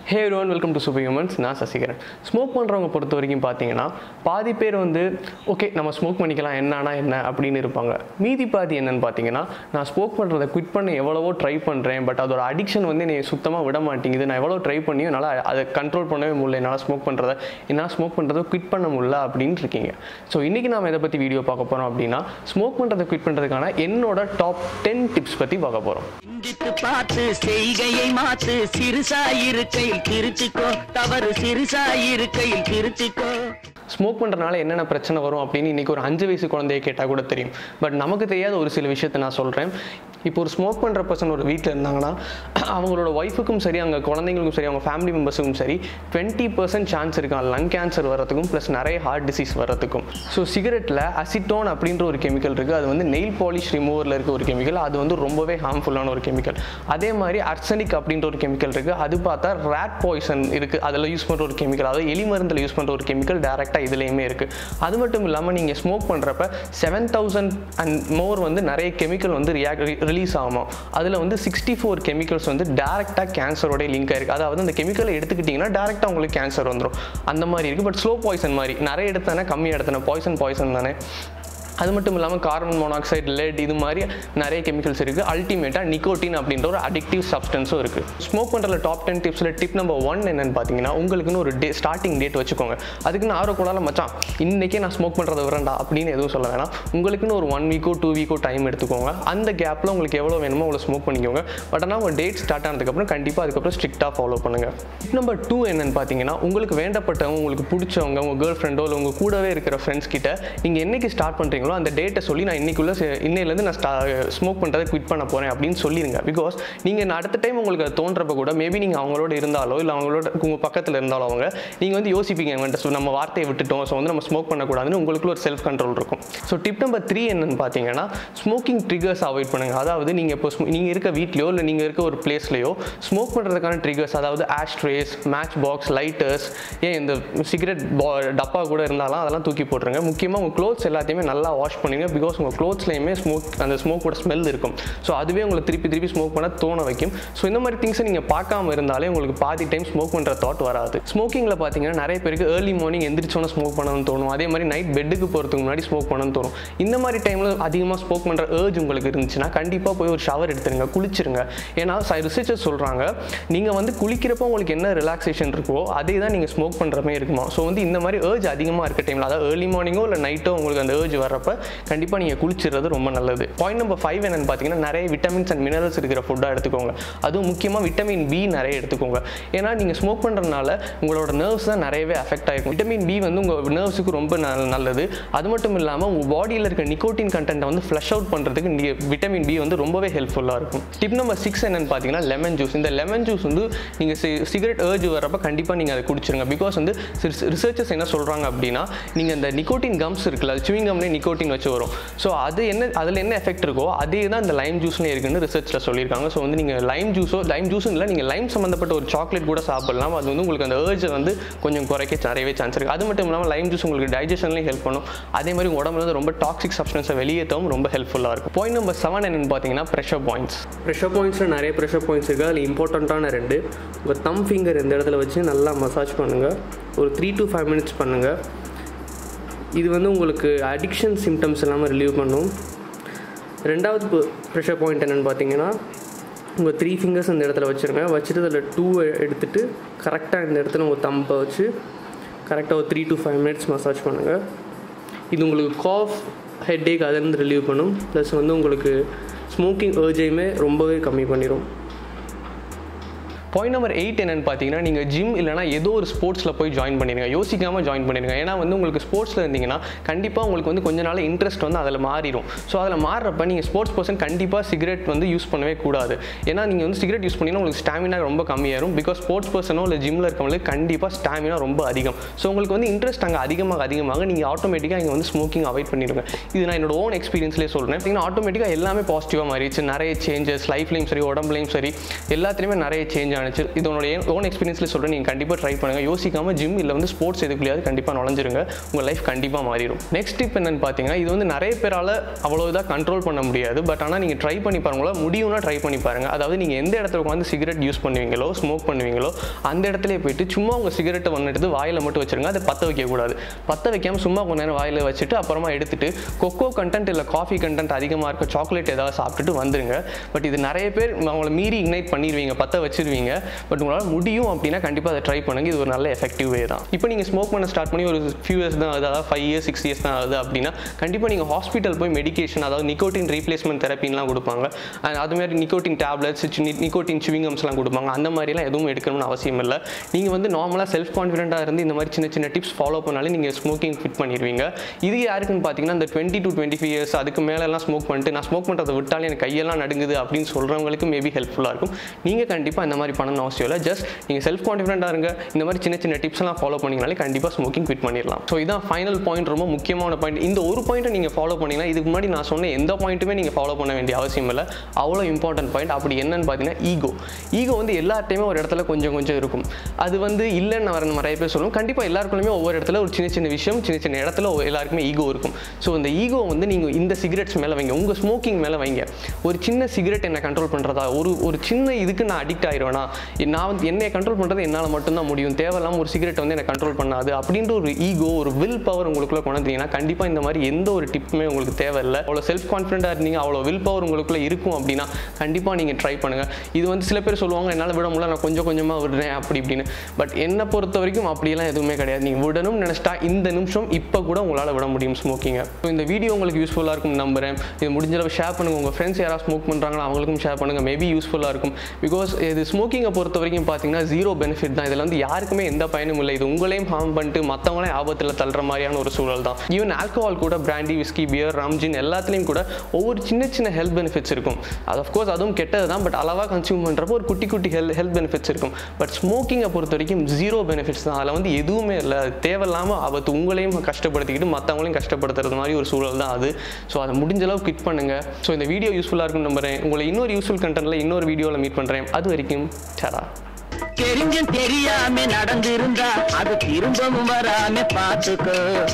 ஹே ரோன் welcome to super humans நான் Sasikaran smoke பண்ணுறவங்க பொறுத்த வரைக்கும் பார்த்தீங்கன்னா பாதி பேர் வந்து ஓகே நம்ம ஸ்மோக் பண்ணிக்கலாம் என்னன்னா என்ன அப்படின்னு இருப்பாங்க மீதி பாதி என்னன்னு பார்த்தீங்கன்னா நான் ஸ்மோக் பண்ணுறதை குவிட் பண்ண எவ்வளவோ ட்ரை பண்ணுறேன் பட் அதோட அடிக்ஷன் வந்து என்னை சுத்தமாக விட மாட்டேங்குது நான் எவ்வளோ ட்ரை பண்ணியும் என்னால் அதை கண்ட்ரோல் பண்ணவே முடியல என்னால் ஸ்மோக் பண்ணுறதை என்னால் ஸ்மோக் பண்ணுறதை குவிட் பண்ண முடியல அப்படின்னு இருக்கீங்க ஸோ இன்றைக்கி நாம் எதை பற்றி வீடியோ பார்க்க போகிறோம் அப்படின்னா ஸ்மோக் பண்ணுறதை குவிட் பண்ணுறதுக்கான என்னோட டாப் டென் டிப்ஸ் பற்றி பார்க்க போகிறோம் சிந்தித்து பார்த்து செய்கையை மாத்து சிறுசாயிருக்கையில் திருத்திக்கோ தவறு சிறுசாயிருக்கையில் திருத்திக்கோ ஸ்மோக் பண்ணுறனால என்னென்ன பிரச்சனை வரும் அப்படின்னு இன்றைக்கி ஒரு அஞ்சு வயசு குழந்தைய கேட்டால் கூட தெரியும் பட் நமக்கு தெரியாத ஒரு சில விஷயத்தை நான் சொல்கிறேன் இப்போ ஒரு ஸ்மோக் பண்ணுற பர்சன் ஒரு வீட்டில் இருந்தாங்கன்னா அவங்களோட ஒய்ஃபுக்கும் சரி அவங்க குழந்தைங்களுக்கும் சரி அவங்க ஃபேமிலி மெம்பர்ஸுக்கும் சரி டுவெண்ட்டி பர்சன்ட் சான்ஸ் இருக்கான் லங் கேன்சர் வரதுக்கும் ப்ளஸ் நிறைய ஹார்ட் டிசீஸ் வரதுக்கும் ஸோ சிகரெட்டில் அசிட்டோன் அப்படின்ற ஒரு கெமிக்கல் இருக்குது அது வந்து நெயில் பாலிஷ் ரிமூவரில் இருக்க ஒரு கெமிக்கல் அது வந்து ரொம்பவே ஹார்ம்ஃபுல்லான ஒரு கெமிக்கல் அதே மாதிரி அர்சனிக் அப்படின்ற ஒரு கெமிக்கல் இருக்குது அது பார்த்தா ரேட் பாய்சன் இருக்குது அதில் யூஸ் பண்ணுற ஒரு கெமிக்கல் அதாவது எலி மருந்தில் யூஸ் பண்ணுற ஒரு கெமிக்கல் டேரெக்டாக இதுலேயுமே இருக்குது அது மட்டும் இல்லாமல் நீங்கள் ஸ்மோக் பண்ணுறப்ப செவன் தௌசண்ட் அண்ட் மோர் வந்து நிறைய கெமிக்கல் வந்து ரியாக்ட் ரிலீஸ் ஆகும் அதில் வந்து சிக்ஸ்டி ஃபோர் கெமிக்கல்ஸ் வந்து டேரெக்டாக கேன்சரோட லிங்க் ஆயிருக்கு அதாவது அந்த கெமிக்கலை எடுத்துக்கிட்டிங்கன்னா டேரெக்டாக உங்களுக்கு கேன்சர் வந்துடும் அந்த மாதிரி இருக்குது பட் ஸ்லோ பாய்சன் மாதிரி நிறைய எடுத்தானே கம்மி எடுத்தானே பாய்சன் பாய்சன் தானே அது மட்டும் இல்லாமல் கார்பன் மோனாக்சைடு லெட் இது மாதிரி நிறைய கெமிக்கல்ஸ் இருக்குது அல்டிமேட்டாக நிக்கோட்டின் அப்படின்ற ஒரு அடிக்டிவ் சப்ஸ்டன்ஸும் இருக்குது ஸ்மோக் பண்ணுற டாப் டென் டிப்ஸில் டிப் நம்பர் ஒன் என்னன்னு பார்த்தீங்கன்னா உங்களுக்குன்னு ஒரு டே ஸ்டார்டிங் டேட் வச்சுக்கோங்க அதுக்குன்னு ஆர்வக்கூடால மச்சான் இன்றைக்கே நான் ஸ்மோக் பண்ணுறத விரண்டா அப்படின்னு எதுவும் சொல்ல வேணாம் உங்களுக்குன்னு ஒரு ஒன் வீக்கோ டூ வீக்கோ டைம் எடுத்துக்கோங்க அந்த கேப்பில் உங்களுக்கு எவ்வளோ வேணுமோ அவ்வளோ ஸ்மோக் பண்ணிக்கோங்க பட் ஆனால் உங்கள் டேட் ஸ்டார்ட் ஆனதுக்கப்புறம் கண்டிப்பாக அதுக்கப்புறம் ஸ்ட்ரிக்டாக ஃபாலோ பண்ணுங்கள் டிப் நம்பர் டூ என்னன்னு பார்த்தீங்கன்னா உங்களுக்கு வேண்டப்பட்டவங்க உங்களுக்கு பிடிச்சவங்க உங்கள் கேர்ள் ஃப்ரெண்டோ இல்லை உங்கள் கூடவே இருக்கிற ஃப்ரெண்ட்ஸ் கிட்ட நீங்கள் என்னைக்கு ஸ்டார்ட் பண்ணுறீங்களோ அந்த டேட்டை சொல்லி நான் இன்னைக்குள்ள செ- இன்னையிலேருந்து நான் ஸ்டா ஸ்மோக் பண்ணுறதை குவிட் பண்ண போகிறேன் அப்படின்னு சொல்லிடுங்க பிகாஸ் நீங்கள் அடுத்த டைம் உங்களுக்கு அது தோன்றப்ப கூட மேபி நீங்கள் அவங்களோட இருந்தாலோ இல்லை அவங்களோட உங்கள் பக்கத்தில் இருந்தாலோ அவங்க நீங்கள் வந்து யோசிப்பீங்க இவன்ட்ட so நம்ம வார்த்தையை விட்டுட்டோம் ஸோ வந்து நம்ம ஸ்மோக் பண்ணக்கூடாதுன்னு உங்களுக்குள்ள ஒரு செல்ஃப் கண்ட்ரோல் இருக்கும் ஸோ டிப் நம்பர் த்ரீ என்னன்னு பார்த்தீங்கன்னா ஸ்மோக்கிங் ட்ரிகர்ஸ் அவாய்ட் பண்ணுங்கள் அதாவது நீங்கள் இப்போ நீங்கள் இருக்க வீட்லையோ இல்லை நீங்கள் இருக்க ஒரு பிளேஸ்லையோ ஸ்மோக் பண்ணுறதுக்கான ட்ரிகர்ஸ் அதாவது ஆஷ்ட்ரேஸ் மேட்ச் பாக்ஸ் லைட்டர்ஸ் ஏன் இந்த சிகரெட் டப்பா கூட இருந்தாலும் அதெல்லாம் தூக்கி போட்டுருங்க முக்கியமாக உங்கள் க்ளோத்ஸ் எல்லாத்தையுமே நல்லா வாஷ் பண்ணுங்க பிகாஸ் உங்கள் க்ளோத்ஸ்லையுமே ஸ்மோக் அந்த ஸ்மோக்கோட ஸ்மெல் இருக்கும் ஸோ அதுவே உங்களை திருப்பி திருப்பி ஸ்மோக் பண்ண தோண வைக்கும் ஸோ இந்த மாதிரி திங்ஸை நீங்கள் பார்க்காம இருந்தாலே உங்களுக்கு பாதி டைம் ஸ்மோக் பண்ணுற தாட் வராது ஸ்மோக்கிங்கில் பார்த்தீங்கன்னா நிறைய பேருக்கு ஏர்லி மார்னிங் எந்திரிச்சோன்னே ஸ்மோக் பண்ணணும்னு தோணும் அதே மாதிரி நைட் பெட்டுக்கு போகிறதுக்கு முன்னாடி ஸ்மோக் பண்ணணும்னு தோணும் இந்த மாதிரி டைமில் அதிகமாக ஸ்மோக் பண்ணுற ஏர்ஜ் உங்களுக்கு இருந்துச்சுன்னா கண்டிப்பாக போய் ஒரு ஷவர் எடுத்துருங்க குளிச்சிருங்க ஏன்னா ரிசர்ச்சர்ஸ் சொல்கிறாங்க நீங்கள் வந்து குளிக்கிறப்போ உங்களுக்கு என்ன ரிலாக்ஸேஷன் இருக்கோ அதே தான் நீங்கள் ஸ்மோக் பண்ணுற மாதிரி இருக்குமா ஸோ வந்து இந்த மாதிரி ஏர்ஜ் அதிகமாக இருக்க டைமில் அதாவது ஏர்லி மார்னிங்கோ இல்லை நைட்டோ உங்களுக்கு அந்த ஏர்ஜ் வர்றப்ப கண்டிப்பாக நீங்கள் குளிச்சிடுறது ரொம்ப நல்லது பாயிண்ட் நம்பர் ஃபைவ் என்னன்னு பார்த்தீங்கன்னா நிறைய விட்டமின்ஸ் அண்ட் மினரல்ஸ் இருக்கிற ஃபுட்டாக எடுத்துக்கோங்க அதுவும் முக்கியமாக விட்டமின் பி நிறைய எடுத்துக்கோங்க ஏன்னா நீங்கள் ஸ்மோக் பண்ணுறதுனால உங்களோட நர்வ்ஸ் தான் நிறையவே அஃபெக்ட் ஆகிருக்கும் விட்டமின் பி வந்து உங்கள் நர்வ்ஸுக்கு ரொம்ப நல்- நல்லது அது மட்டும் இல்லாமல் உங்கள் பாடியில் இருக்க நிக்கோட்டின் கண்டென்ட்டை வந்து ஃப்ளஷ் அவுட் பண்ணுறதுக்கு விட்டமின் பி வந்து ரொம்பவே ஹெல்ப்ஃபுல்லாக இருக்கும் டிப் நம்பர் சிக்ஸ் என்னன்னு பார்த்தீங்கன்னா லெமன் ஜூஸ் இந்த லெமன் ஜூஸ் வந்து நீங்கள் சிகரெட் ஏர்ஜ் வரப்ப கண்டிப்பாக நீங்கள் அதை குடிச்சிருங்க பிகாஸ் வந்து ரிசர்ச்சர்ஸ் என்ன சொல்கிறாங்க அப்படின்னா நீங்கள் இந்த நிக்கோட்டின் கம்ஸ் இருக்குல்ல சுவிங் கம்லேயே நிக்கோட்டின் வச்சு வரும் ஸோ அது என்ன அதில் என்ன எஃபெக்ட் இருக்கோ அதே தான் இந்த லைம் ஜூஸ்லேயே இருக்குன்னு ரிசர்ச்சில் சொல்லியிருக்காங்க ஸோ வந்து நீங்கள் லைம் ஜூஸோ லைம் ஜூஸும் இல்லை நீங்கள் லைம் சம்மந்தப்பட்ட ஒரு சாக்லேட் கூட சாப்பிடலாம் அது வந்து உங்களுக்கு அந்த ஏர்ஜை வந்து கொஞ்சம் குறைக்க நிறையவே சான்ஸ் இருக்குது அது மட்டும் இல்லாமல் லைம் ஜூஸ் உங்களுக்கு டைஜஷன்லேயும் ஹெல்ப் பண்ணும் அதே மாதிரி உங்க உடம்புல இருந்து ரொம்ப டாக்ஸிக் சப்ஸ்டன்ஸை வெளியேற்றவும் ரொம்ப ஹெல்ப்ஃபுல்லாக இருக்கும் பாயிண்ட் நம்பர் செவன் என்னன்னு பார்த்தீங்கன்னா ப்ரெஷர் பாயிண்ட்ஸ் ப்ரெஷர் பாயிண்ட்ஸில் நிறைய ப்ரெஷர் பாயிண்ட்ஸ் இருக்குது அதில் இம்பார்ட்டண்ட்டான ரெண்டு உங்கள் தம் ஃபிங்கர் இந்த இடத்துல வச்சு நல்லா மசாஜ் பண்ணுங்கள் ஒரு த்ரீ to ஃபைவ் மினிட்ஸ் பண்ணுங்கள் இது வந்து உங்களுக்கு அடிக்ஷன் சிம்டம்ஸ் எல்லாமே ரிலீவ் பண்ணும் ரெண்டாவது ப்ரெஷர் பாயிண்ட் என்னென்னு பார்த்தீங்கன்னா உங்கள் த்ரீ ஃபிங்கர்ஸ் இந்த இடத்துல வச்சுருங்க வச்சுட்டு அதில் டூ எடுத்துட்டு கரெக்டாக இந்த இடத்துல உங்கள் தம்பை வச்சு கரெக்டாக ஒரு three to five minutes massage பண்ணுங்கள் இது உங்களுக்கு காஃப் ஹெட்டேக் அதிலிருந்து ரிலீவ் பண்ணும் ப்ளஸ் வந்து உங்களுக்கு ஸ்மோக்கிங் ஏர்ஜையுமே ரொம்பவே கம்மி பண்ணிடும் பாயிண்ட் நம்பர் எயிட் என்னன்னு பார்த்தீங்கன்னா நீங்கள் ஜிம் இல்லைனா ஏதோ ஒரு ஸ்போர்ட்ஸில் போய் ஜாயின் பண்ணிடுங்க யோசிக்காமல் ஜாயின் பண்ணிடுங்க ஏன்னா வந்து உங்களுக்கு ஸ்போர்ட்ஸில் இருந்தீங்கன்னா கண்டிப்பாக உங்களுக்கு வந்து கொஞ்ச நாள் இன்ட்ரெஸ்ட் வந்து அதில் மாறிடும் ஸோ அதில் மாறுறப்ப நீங்கள் ஸ்போர்ட்ஸ் பர்சன் கண்டிப்பாக சிகரெட் வந்து யூஸ் பண்ணவே கூடாது ஏன்னா நீங்கள் வந்து சிகரெட் யூஸ் பண்ணிங்கன்னா உங்களுக்கு ஸ்டாமினா ரொம்ப கம்மியாயிரும் பிகாஸ் ஸ்போர்ட்ஸ் பர்சனோ இல்லை ஜிம்மில் இருக்கவங்களுக்கு கண்டிப்பாக ஸ்டாமினா ரொம்ப அதிகம் ஸோ உங்களுக்கு வந்து இன்ட்ரெஸ்ட் அங்கே அதிகமாக அதிகமாக நீங்கள் ஆட்டோமேட்டிக்காக இங்கே வந்து ஸ்மோக்கிங் அவாய்ட் பண்ணிடுங்க இது நான் என்னோட ஓன் எக்ஸ்பீரியன்ஸ்லேயே சொல்கிறேன் பார்த்தீங்கன்னா ஆட்டோமேட்டிக்காக எல்லாமே பாசிட்டிவாக மாறிடுச்சு நிறைய சேஞ்சஸ் லைஃப்லையும் சரி உடம்புலையும் சரி எல்லாத்துலேயுமே நிறைய சேஞ்ச் ஆனிச்சு நினச்சி இதனோட ஓன் எக்ஸ்பீரியன்ஸில் சொல்கிறேன் நீங்கள் கண்டிப்பாக ட்ரை பண்ணுங்கள் யோசிக்காமல் ஜிம் இல்லை வந்து ஸ்போர்ட்ஸ் எதுக்குள்ளேயாவது கண்டிப்பாக நுழைஞ்சிருங்க உங்கள் லைஃப் கண்டிப்பாக மாறிடும் நெக்ஸ்ட் டிப் என்னன்னு பார்த்தீங்கன்னா இது வந்து நிறைய பேரால் அவ்வளோ இதாக கண்ட்ரோல் பண்ண முடியாது பட் ஆனால் நீங்கள் ட்ரை பண்ணி பாருங்களா முடியும்னா ட்ரை பண்ணி பாருங்கள் அதாவது நீங்கள் எந்த இடத்துல உட்காந்து சிகரெட் யூஸ் பண்ணுவீங்களோ ஸ்மோக் பண்ணுவீங்களோ அந்த இடத்துல போயிட்டு சும்மா உங்கள் சிகரெட்டை வந்துட்டு வாயில் மட்டும் வச்சிருங்க அதை பற்ற வைக்கக்கூடாது பற்ற வைக்காமல் சும்மா கொஞ்ச நேரம் வாயில் வச்சுட்டு அப்புறமா எடுத்துட்டு கொக்கோ கண்டென்ட் இல்லை காஃபி கண்டென்ட் அதிகமாக இருக்க சாக்லேட் ஏதாவது சாப்பிட்டுட்டு வந்துருங்க பட் இது நிறைய பேர் அவங்கள மீறி இக்னைட் பண்ணிடுவீங்க பற்ற வச்சிருவீங்க பட் உங்களால் முடியும் அப்படின்னா கண்டிப்பாக அதை ட்ரை பண்ணுங்க இது ஒரு நல்ல எஃபெக்டிவ் வே தான் இப்போ நீங்கள் ஸ்மோக் பண்ண ஸ்டார்ட் பண்ணி ஒரு ஃபியூ இயர்ஸ் தான் ஆகுது அதாவது ஃபைவ் இயர்ஸ் சிக்ஸ் இயர்ஸ் தான் ஆகுது அப்படின்னா கண்டிப்பாக நீங்கள் ஹாஸ்பிட்டல் போய் மெடிகேஷன் அதாவது நிக்கோட்டின் ரீப்ளேஸ்மெண்ட் தெரப்பின்லாம் கொடுப்பாங்க And அது மாதிரி நிக்கோட்டின் டேப்லெட்ஸ் நிக்கோட்டின் சுவிங்கம்ஸ்லாம் கொடுப்பாங்க அந்த மாதிரிலாம் எதுவும் எடுக்கணும்னு அவசியம் இல்லை நீங்கள் வந்து நார்மலாக செல்ஃப் கான்ஃபிடென்ட்டாக இருந்து இந்த மாதிரி சின்ன சின்ன டிப்ஸ் ஃபாலோ பண்ணாலே நீங்கள் ஸ்மோக்கிங் ஃபிட் பண்ணிடுவீங்க இது யாருக்குன்னு பார்த்தீங்கன்னா இந்த twenty to twenty five years அதுக்கு மேலெல்லாம் ஸ்மோக் பண்ணிட்டு நான் ஸ்மோக் பண்ணுறதை விட்டாலே எனக்கு கையெல்லாம் நடுங்குது அப்படின்னு சொல்கிறவங்களுக்கு மேபி ஹெல்ப்ஃபுல்லாக இருக்கும் நீங்கள் கண்டிப்பாக இந்த மாதிரி பண்ணணும் அவசியம் இல்லை ஜஸ்ட் நீங்கள் செல்ஃப் கான்ஃபிடென்ட்டாக இருங்க இந்த மாதிரி சின்ன சின்ன டிப்ஸ் எல்லாம் ஃபாலோ பண்ணிங்கனாலே கண்டிப்பாக ஸ்மோக்கிங் குவிட் பண்ணிடலாம் ஸோ இதான் ஃபைனல் பாயிண்ட் ரொம்ப முக்கியமான பாயிண்ட் இந்த ஒரு பாயிண்ட்டை நீங்கள் ஃபாலோ பண்ணீங்கன்னா இதுக்கு முன்னாடி நான் சொன்ன எந்த பாயிண்ட்டுமே நீங்கள் ஃபாலோ பண்ண வேண்டிய அவசியம் இல்லை அவ்வளோ இம்பார்ட்டன்ட் பாயிண்ட் அப்படி என்னன்னு பார்த்தீங்கன்னா ஈகோ ஈகோ வந்து எல்லார்ட்டையுமே ஒரு இடத்துல கொஞ்சம் கொஞ்சம் இருக்கும் அது வந்து இல்லைன்னு வர நிறைய பேர் சொல்லுவோம் கண்டிப்பாக எல்லாருக்குள்ளுமே ஒவ்வொரு இடத்துல ஒரு சின்ன சின்ன விஷயம் சின்ன சின்ன இடத்துல ஒவ்வொரு- எல்லாருக்குமே ஈகோ இருக்கும் ஸோ இந்த ஈகோ வந்து நீங்கள் இந்த சிகரெட்ஸ் மேலே வைங்க உங்கள் ஸ்மோக்கிங் மேலே வைங்க ஒரு சின்ன சிகரெட் என்னை கண்ட்ரோல் பண்ணுறதா ஒரு ஒரு சின்ன இதுக்கு நான் அடிக்ட் ஆயிடுவேனா நான் வந்து என்னை கண்ட்ரோல் பண்ணுறது என்னால் மட்டும்தான் முடியும் தேவையில்லாமல் ஒரு சிகரெட் வந்து என்னை கண்ட்ரோல் பண்ணாது அப்படின்ற ஒரு ஈகோ ஒரு வில் பவர் உங்களுக்குள்ள கொண்டு வந்தீங்கன்னா கண்டிப்பாக இந்த மாதிரி எந்த ஒரு டிப்புமே உங்களுக்கு தேவையில்லை அவ்வளோ செல்ஃப் கான்ஃபிடென்ட்டாக இருந்தீங்க அவ்வளோ வில் பவர் உங்களுக்குள்ள இருக்கும் அப்படின்னா கண்டிப்பாக நீங்கள் ட்ரை பண்ணுங்கள் இது வந்து சில பேர் சொல்லுவாங்க என்னால் விட முடியல நான் கொஞ்சம் கொஞ்சமாக விடுறேன் அப்படி இப்படின்னு பட் என்னை பொறுத்த வரைக்கும் அப்படியெல்லாம் எதுவுமே கிடையாது நீங்கள் விடணும்னு நினச்சிட்டா இந்த நிமிஷம் இப்போ கூட உங்களால் விட முடியும் ஸ்மோக்கிங்கை ஸோ இந்த வீடியோ உங்களுக்கு யூஸ்ஃபுல்லாக இருக்கும் நம்புறேன் இது முடிஞ்ச அளவு ஷேர் பண்ணுங்கள் உங்கள் ஃப்ரெண்ட்ஸ் யாராவது ஸ்மோக் பண்ணுறாங்களோ அவங்களுக்கும் ஷேர் பண்ணுங்கள் மேபி யூஸ்ஃபுல்லாக இருக்கும் பிகாஸ் இது ஸ்மோக்கிங்கை பொறுத்த வரைக்கும் பார்த்தீங்கன்னா ஜீரோ பெனிஃபிட் தான் இதில் வந்து யாருக்குமே எந்த பயனும் இல்லை இது உங்களையும் ஹார்ம் பண்ணிட்டு மற்றவங்களையும் ஆபத்தில் தள்ளுற மாதிரியான ஒரு சூழல் தான் ஈவன் ஆல்கஹால் கூட பிராண்டி விஸ்கி பியர் ரம்ஜின் எல்லாத்துலேயும் கூட ஒவ்வொரு சின்ன சின்ன ஹெல்த் பெனிஃபிட்ஸ் இருக்கும் அது அஃப்கோர்ஸ் அதுவும் கெட்டது தான் பட் அளவாக கன்சியூம் பண்ணுறப்போ ஒரு குட்டி குட்டி ஹெல்த் ஹெல்த் பெனிஃபிட்ஸ் இருக்கும் பட் ஸ்மோக்கிங்கை பொறுத்த வரைக்கும் ஜீரோ பெனிஃபிட்ஸ் தான் அதில் வந்து எதுவுமே இல்லை அது தேவையில்லாமல் ஆபத்து உங்களையும் கஷ்டப்படுத்திக்கிட்டு மற்றவங்களையும் கஷ்டப்படுத்துறது மாதிரி ஒரு சூழல் தான் அது ஸோ அதை முடிஞ்ச அளவு கிட் பண்ணுங்கள் ஸோ இந்த வீடியோ யூஸ்ஃபுல்லாக இருக்கும் நம்புறேன் உங்களை இன்னொரு யூஸ்ஃபுல் கண்டென்ட்டில் இன்னொரு வீடியோவில் மீட் பண்ணுறேன் அது வரைக்கும் சரா தெரிஞ்சும் தெரியாம நடந்திருந்தா அது திரும்பவும் வராம பாத்துக்கோ